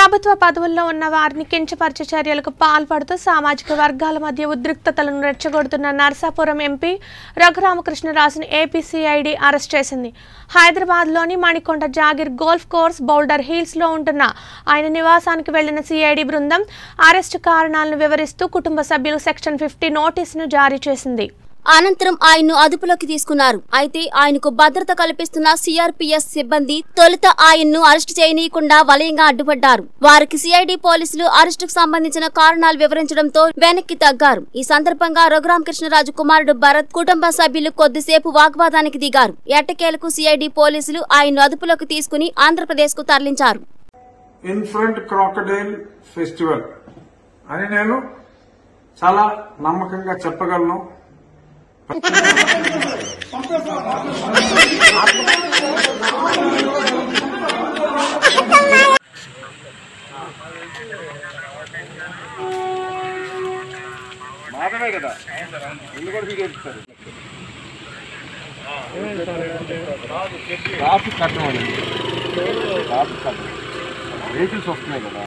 ప్రభుత్వ పదవుల్లో ఉన్న వారిని కించపరిచే చర్యలకు పాల్పడుతూ సామాజిక వర్గాల మధ్య ఉద్రిక్తతలను రెచ్చగొడుతున్న నర్సాపురం ఎంపీ రఘురామకృష్ణరాజును ఏపీసీఐడి అరెస్ట్ చేసింది హైదరాబాద్లోని Manikonda Jagir golf course Boulder హిల్స్లో ఉంటున్న ఆయన నివాసానికి వెళ్లిన సిఐడి బృందం అరెస్టు కారణాలను వివరిస్తూ కుటుంబ సభ్యులు సెక్షన్ ఫిఫ్టీ నోటీసును జారీ చేసింది అనంతరం ఆయన్ను అదుపులోకి తీసుకున్నారు అయితే ఆయనకు భద్రత కల్పిస్తున్న సిఆర్పీఎస్ సిబ్బంది తొలుత ఆయన్ను అరెస్టు చేయనీయకుండా వలయంగా అడ్డుపడ్డారు వారికి సిఐడి పోలీసులు అరెస్టుకు సంబంధించిన కారణాలు వివరించడంతో వెనక్కి తగ్గారు ఈ సందర్భంగా రఘురామకృష్ణరాజు కుమారుడు భరత్ కుటుంబ సభ్యులు కొద్దిసేపు వాగ్వాదానికి దిగారు ఎట్టకేలకు సిఐడి పోలీసులు ఆయన్ను అదుపులోకి తీసుకుని ఆంధ్రప్రదేశ్ కు తరలించారు ఇన్ఫ్రంట్ క్రాకడైల్ ఫెస్టివల్ అని నేను చాలా నమ్మకంగా చెప్పగలను మాటమే కదా ఇల్లు కూడా తీసేస్తారు ట్రాఫిక్ కట్టమండి ట్రాఫిక్ కట్టం వెహికల్స్ వస్తున్నాయి కదా